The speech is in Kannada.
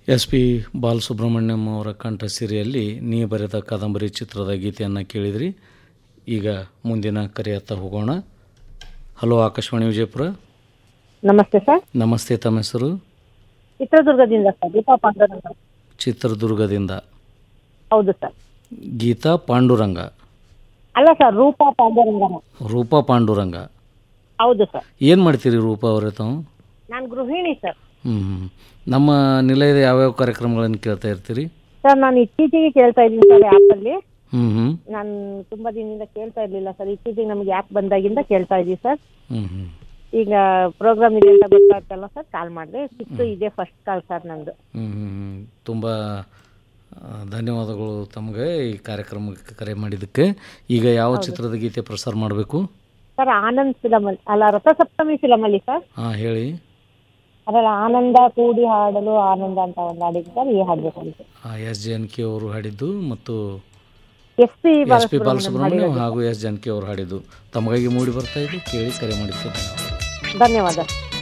ಎಸ್ ಪಿ ಬಾಲಸುಬ್ರಹ್ಮಣ್ಯಂ ಅವರ ಕಂಠಸಿರಿಯಲ್ಲಿ ನೀ ಬರೆದ ಕಾದಂಬರಿ ಚಿತ್ರದ ಗೀತೆಯನ್ನು ಕೇಳಿದ್ರಿ ಈಗ ಮುಂದಿನ ಕರೆಯತ್ತ ಹೋಗೋಣ ಹಲೋ ಆಕಾಶವಾಣಿ ವಿಜಯಪುರ ನಮಸ್ತೆ ಸರ್ ನಮಸ್ತೆ ತಮ್ಮ ಹೆಸರು ಚಿತ್ರದುರ್ಗದಿಂದ ಸರ್ ದೀಪಾ ಪಾಂಡುರಂಗ ಚಿತ್ರದುರ್ಗದಿಂದ ಹೌದು ಸರ್ ಗೀತಾ ಪಾಂಡುರಂಗ ಅಲ್ಲ ಸರ್ ರೂಪಾ ಪಾಂಡುರಂಗ ರೂಪಾ ಪಾಂಡುರಂಗ ಹೌದು ಸರ್ ಏನು ಮಾಡ್ತೀರಿ ರೂಪಾ ಅವರೇ ತಾವು ನಾನು ಗೃಹಿಣಿ ಸರ್ ಹ್ಞೂ ಹ್ಞೂ ನಮ್ಮ ನಿಲಯದ ಯಾವ್ಯಾವ ಕಾರ್ಯಕ್ರಮಗಳನ್ನು ಕೇಳ್ತಾ ಇರ್ತೀರಿ ಸರ್ ನಾನು ಇತ್ತೀಚೆಗೆ ಕೇಳ್ತಾ ಇದ್ದೀನಿ ಸರ್ ಆ್ಯಪಲ್ಲಿ ಹ್ಞೂ ಹ್ಞೂ ನಾನು ತುಂಬ ದಿನದಿಂದ ಕೇಳ್ತಾ ಇರಲಿಲ್ಲ ಸರ್ ಇತ್ತೀಚೆಗೆ ನಮಗೆ ಆ್ಯಪ್ ಬಂದಾಗಿಂದ ಕೇಳ್ತಾ ಇದ್ದೀವಿ ಸರ್ ಹ್ಞೂ ಹ್ಞೂ ಈಗ ಪ್ರೋಗ್ರಾಮ್ ಇದೆ ಅಂತ ಗೊತ್ತಾಗ್ತಲ್ಲ ಸರ್ ಕಾಲ್ ಮಾಡಿದೆ ಸಿಕ್ತು ಇದೇ ಫಸ್ಟ್ ಕಾಲ್ ಸರ್ ನಂದು ಹ್ಞೂ ಹ್ಞೂ ತುಂಬ ಆ, ಧನ್ಯವಾದಗಳು ತಮಗೆ ಈ ಕಾರ್ಯಕ್ರಮಕ್ಕೆ ಕರೆ ಮಾಡಿದ್ದಕ್ಕೆ ಈಗ ಯಾವ ಚಿತ್ರದ ಗೀತೆ ಪ್ರಸಾರ ಮಾಡಬೇಕು ಸರ್ ಆನಂದ್ ಫಿಲಮಲ್ಲಿ ಅಲ್ಲ ರಥಸಪ್ತಮಿ ಫಿಲಮಲ್ಲಿ ಸರ್ ಹಾಂ ಹೇಳಿ ಅದರಲ್ಲಿ ಆನಂದ ಕೂಡಿ ಹಾಡಲು ಆನಂದ ಅಂತ ಒಂದು ಹಾಡಿದ್ದು ಸರ್ ಈ ಹಾಡ್ಬೇಕಂತ ಎಸ್ ಜಾನಕಿ ಅವರು ಹಾಡಿದ್ದು ಮತ್ತು S P S P Balasubrahmanyam ಹಾಗೂ ಎಸ್ ಜಾನಕಿ ಅವರು ಹಾಡಿದ್ದು ತಮಗಾಗಿ ಮೂಡಿ ಬರ್ತಾ ಇದೆ ಕೇಳಿ ಕರೆ ಮಾಡಿದ್ದೆ ಧನ್ಯವಾದ ಧನ್ಯವಾದ